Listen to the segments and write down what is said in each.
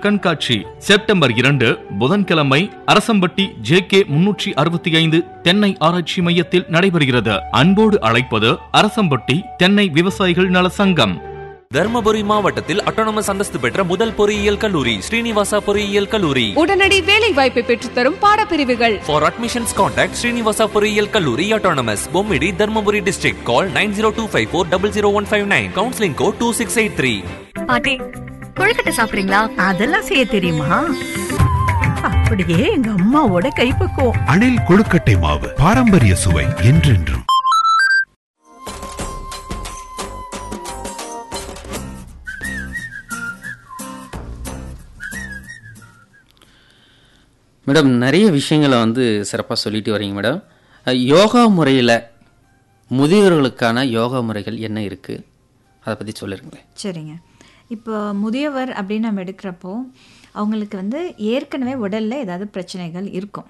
கண்காட்சி செப்டம்பர் இரண்டு புதன்கிழமை அரசம்பட்டி ஜே கே முன்னூற்றி அறுபத்தி ஐந்து தென்னை ஆராய்ச்சி மையத்தில் நடைபெறுகிறது அன்போடு அழைப்பது அரசம்பட்டி தென்னை விவசாயிகள் நல சங்கம் தர்மபுரி மாவட்டத்தில் அட்டானமஸ் அந்தஸ்து பெற்ற முதல் பொறியியல் கல்லூரி ஸ்ரீனிவாசா பொறியியல் கல்லூரி உடனடி வேலை வாய்ப்பை பெற்றுத்தரும் பாடப்பிரிவுகள் ஃபார் அட்மிஷன்ஸ் கான்டாக்ட் ஸ்ரீனிவாசா பொறியியல் கல்லூரி autonomous Bommidi Dharmapuri district call nine zero two five four double zero one five nine counselling code two six eight three பாட்டி கொழுக்கட்டை சாப்பிடுறீங்களா அதெல்லாம் செய்ய தெரியுமா அப்படியே எங்க அம்மாவோட கைப்பக்குவம் அணில் கொழுக்கட்டை மாவு பாரம்பரிய சுவை என்றென்றும் மேடம் நிறைய விஷயங்களை வந்து சிறப்பாக சொல்லிட்டு வரீங்க மேடம் அஹ், யோகா முறையில் முதியோர்களுக்கான யோகா முறைகள் என்ன இருக்குது அதை பற்றி சொல்லிருங்களேன் சரிங்க இப்போ முதியவர் அப்படின்னு நம்ம எடுக்கிறப்போ அவங்களுக்கு வந்து ஏற்கனவே உடலில் ஏதாவது பிரச்சனைகள் இருக்கும்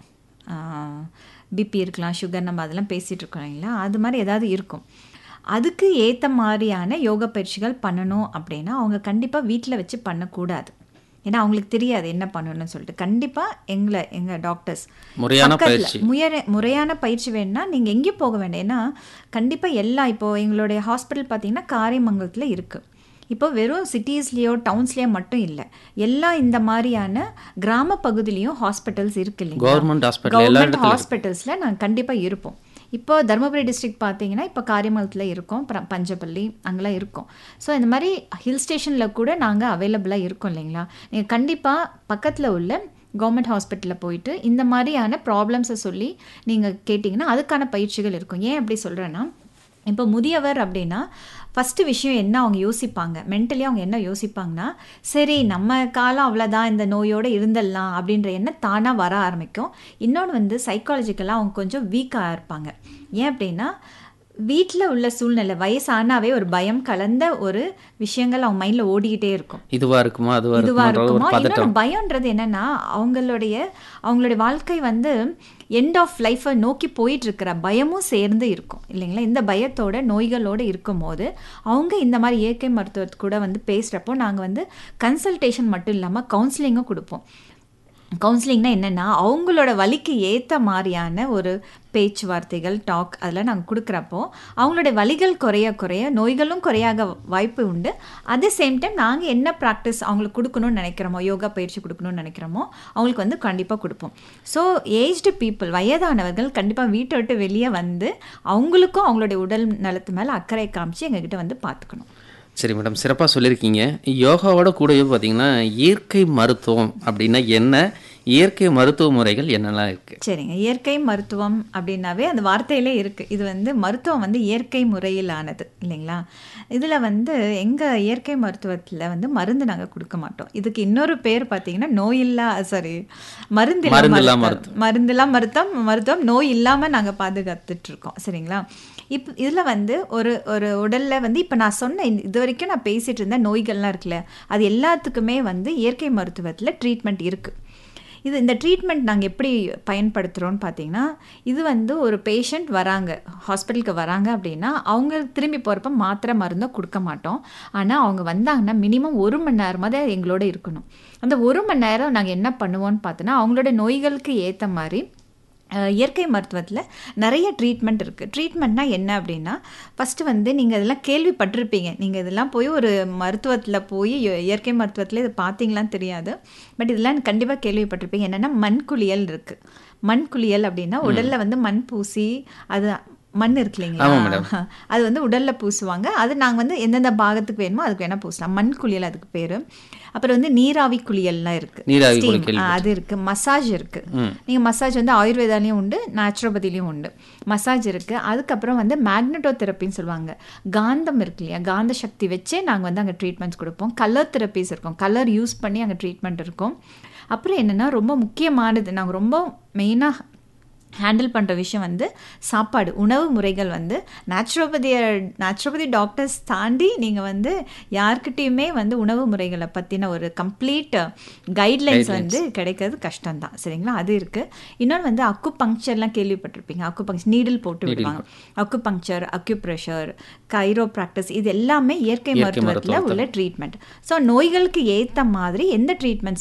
பிபி இருக்கலாம் சுகர் நம்ம அதெல்லாம் பேசிகிட்டு இருக்கோம் இல்லைங்களா அது மாதிரி ஏதாவது இருக்கும் அதுக்கு ஏற்ற மாதிரியான யோகா பயிற்சிகள் பண்ணணும் அப்படின்னா அவங்க கண்டிப்பாக வீட்டில் வச்சு பண்ணக்கூடாது ஏன்னா அவங்களுக்கு தெரியாது என்ன பண்ணணும்னு சொல்லிட்டு கண்டிப்பாக எங்களை எங்கள் டாக்டர்ஸ் முறையான பக்கத்துல பயிற்சி. முயற முறையான பயிற்சி வேணும்னா நீங்கள் எங்கேயும் போக வேண்டாம் ஏன்னா கண்டிப்பாக எல்லா இப்போ எங்களுடைய ஹாஸ்பிட்டல் பார்த்தீங்கன்னா காரியமங்கலத்தில் இருக்குது இப்போ வெறும் சிட்டிஸ்லேயோ டவுன்ஸ்லேயோ மட்டும் இல்லை எல்லா இந்த மாதிரியான கிராம பகுதியிலையும் ஹாஸ்பிட்டல்ஸ் இருக்கு இல்லைங்களா Government hospital எல்லா கவர்மெண்ட் இடத்துலயும் இருக்கு. ஹாஸ்பிட்டல்ஸில் நாங்கள் கண்டிப்பாக இருப்போம் இப்போ தருமபுரி டிஸ்ட்ரிக்ட் பார்த்தீங்கன்னா இப்போ காரியமங்கலத்தில் இருக்கோம் அப்புறம் பஞ்சப்பள்ளி அங்கெல்லாம் இருக்கோம் ஸோ இந்த மாதிரி ஹில் ஸ்டேஷனில் கூட நாங்கள் அவைலபிளாக இருக்கோம் இல்லைங்களா நீங்கள் கண்டிப்பாக பக்கத்தில் உள்ள கவர்மெண்ட் ஹாஸ்பிட்டலில் போயிட்டு இந்த மாதிரியான ப்ராப்ளம்ஸை சொல்லி நீங்கள் கேட்டிங்கன்னா அதுக்கான பயிற்சிகள் இருக்கும் ஏன் அப்படி சொல்கிறேன்னா இப்போ முதியவர் அப்படின்னா ஃபஸ்ட்டு விஷயம் என்ன அவங்க யோசிப்பாங்க மென்டலி அவங்க என்ன யோசிப்பாங்கன்னா சரி நம்ம காலம் அவ்வளோதான் இந்த நோயோடு இருந்துடலாம் அப்படின்ற எண்ணம் தானாக வர ஆரம்பிக்கும் இன்னொன்று வந்து சைக்காலஜிக்கலாக அவங்க கொஞ்சம் வீக்காக இருப்பாங்க ஏன் அப்படின்னா வீட்டில் உள்ள சூழ்நிலை வயசானாவே ஒரு பயம் கலந்த ஒரு விஷயங்கள் அவங்க மைண்டில் ஓடிக்கிட்டே இருக்கும் இதுவாக இருக்குமா அதுவாக இதுவா இருக்குமா ஒரு இருக்குமோ பதட்டம் இன்னொன்று பயம்ன்றது என்னன்னா அவங்களுடைய அவங்களுடைய வாழ்க்கை வந்து எண்ட் ஆஃப் லைஃப்பை நோக்கி போயிட்டு இருக்கிற பயமும் சேர்ந்து இருக்கும் இல்லைங்களா இந்த பயத்தோட நோய்களோடு இருக்கும்போது அவங்க இந்த மாதிரி இயற்கை மருத்துவத்து கூட வந்து பேசுகிறப்போ நாங்கள் வந்து கன்சல்டேஷன் மட்டும் இல்லாமல் கவுன்சிலிங்கும் கொடுப்போம் கவுன்சிலிங்னா என்னென்னா அவங்களோட வலிக்கு ஏற்ற மாதிரியான ஒரு பேச்சுவார்த்தைகள் டாக் அதெல்லாம் நாங்கள் கொடுக்குறப்போ அவங்களுடைய வலிகள் குறைய குறைய நோய்களும் குறையாக வாய்ப்பு உண்டு அதே சேம் டைம் நாங்கள் என்ன ப்ராக்டிஸ் அவங்களுக்கு கொடுக்கணும்னு நினைக்கிறோமோ யோகா பயிற்சி கொடுக்கணும்னு நினைக்கிறோமோ அவங்களுக்கு வந்து கண்டிப்பாக கொடுப்போம் ஸோ ஏஜ்டு பீப்புள் வயதானவர்கள் கண்டிப்பாக வீட்டை விட்டு வெளியே வந்து அவங்களுக்கும் அவங்களுடைய உடல் நலத்து மேலே அக்கறை காமிச்சு எங்ககிட்ட வந்து பார்த்துக்கணும் சரி மேடம் சிறப்பாக சொல்லியிருக்கீங்க யோகாவோட கூடவே பார்த்தீங்கன்னா இயற்கை மருத்துவம் அப்படின்னா என்ன இயற்கை மருத்துவ முறைகள் என்னெல்லாம் இருக்குது சரிங்க இயற்கை மருத்துவம் அப்படின்னாவே அந்த வார்த்தையிலே இருக்குது இது வந்து மருத்துவம் வந்து இயற்கை முறையில் ஆனது இல்லைங்களா இதில் வந்து எங்கள் இயற்கை மருத்துவத்தில் வந்து மருந்து நாங்கள் கொடுக்க மாட்டோம் இதுக்கு இன்னொரு பேர் பார்த்தீங்கன்னா நோயில்லா சாரி மருந்தில்லா மருந்தில்லா மருத்துவம் மருந்தில்லா மருத்துவம் மருத்துவம் நோய் இல்லாமல் நாங்கள் பாதுகாத்துட்டு இருக்கோம் சரிங்களா இப்போ இதில் வந்து ஒரு ஒரு உடலில் வந்து இப்போ நான் சொன்ன இந்த- இது வரைக்கும் நான் பேசிகிட்டு இருந்த நோய்கள்லாம் இருக்குல்ல அது எல்லாத்துக்குமே வந்து இயற்கை மருத்துவத்தில் ட்ரீட்மெண்ட் இருக்குது இது இந்த ட்ரீட்மெண்ட் நாங்கள் எப்படி பயன்படுத்துகிறோன்னு பார்த்தீங்கன்னா இது வந்து ஒரு பேஷண்ட் வராங்க ஹாஸ்பிட்டலுக்கு வராங்க அப்படின்னா அவங்க திரும்பி போகிறப்ப மாத்திரை மருந்தோ கொடுக்க மாட்டோம் ஆனால் அவங்க வந்தாங்கன்னா மினிமம் ஒரு மணி நேரமாவது எங்களோட இருக்கணும் அந்த ஒரு மணி நேரம் நாங்கள் என்ன பண்ணுவோம்னு பார்த்தோன்னா அவங்களோட நோய்களுக்கு ஏற்ற மாதிரி அஹ், இயற்கை மருத்துவத்தில் நிறைய ட்ரீட்மெண்ட் இருக்குது ட்ரீட்மெண்ட்னா என்ன அப்படின்னா ஃபஸ்ட்டு வந்து நீங்கள் இதெல்லாம் கேள்விப்பட்டிருப்பீங்க நீங்கள் இதெல்லாம் போய் ஒரு மருத்துவத்தில் போய் இய- இயற்கை மருத்துவத்தில் இது பார்த்தீங்களான்னு தெரியாது பட் இதெல்லாம் கண்டிப்பாக கேள்விப்பட்டிருப்பீங்க என்னென்னா மண் குளியல் இருக்குது மண் குளியல் அப்படின்னா உடலில் வந்து மண் பூசி அது மண் இருக்கு ஆமா இல்லைங்களா madam. அது வந்து உடலில் பூசுவாங்க அது நாங்கள் வந்து எந்தெந்த பாகத்துக்கு வேணுமோ அதுக்கு வேணால் பூசலாம் மண் குளியல் அதுக்கு பேர் அப்புறம் வந்து நீராவி குளியல்லாம் இருக்குது நீராவி Steam, குளியல் ஆ, அது இருக்குது மசாஜ் இருக்குது நீங்கள் மசாஜ் வந்து ஆயுர்வேதாலையும் உண்டு நேச்சுரோபதிலையும் உண்டு மசாஜ் இருக்குது அதுக்கப்புறம் வந்து மேக்னட்டோ தெரப்பின்னு சொல்லுவாங்க காந்தம் இருக்கு இல்லையா காந்த சக்தி வச்சே நாங்கள் வந்து அங்கே ட்ரீட்மெண்ட்ஸ் கொடுப்போம் கலர் தெரப்பிஸ் இருக்கும் கலர் யூஸ் பண்ணி அங்கே ட்ரீட்மெண்ட் இருக்கும் அப்புறம் என்னென்னா ரொம்ப முக்கியமானது நாங்கள் ரொம்ப மெயினாக ஹேண்டில் பண்ணுற விஷயம் வந்து சாப்பாடு உணவு முறைகள் வந்து நேச்சுரோபதிய நேச்சுரோபதி டாக்டர்ஸ் தாண்டி நீங்கள் வந்து யார்கிட்டயுமே வந்து உணவு முறைகளை பற்றின ஒரு கம்ப்ளீட் கைட்லைன்ஸ் வந்து கிடைக்கிறது கஷ்டம்தான் சரிங்களா அது இருக்குது இன்னொன்று வந்து அக்கு பங்க்சர்லாம் கேள்விப்பட்டிருப்பீங்க அக்கு பங்க்சர் நீடில் போட்டு விடுவாங்க அக்கு பங்க்சர் அக்யூப்ரெஷர் கைரோ ப்ராக்டிஸ் இது எல்லாமே இயற்கை இயற்கை மருத்துவத்தில் மருத்துவத்துல. உள்ள ட்ரீட்மெண்ட் ஸோ நோய்களுக்கு ஏற்ற மாதிரி எந்த ட்ரீட்மெண்ட்ஸ்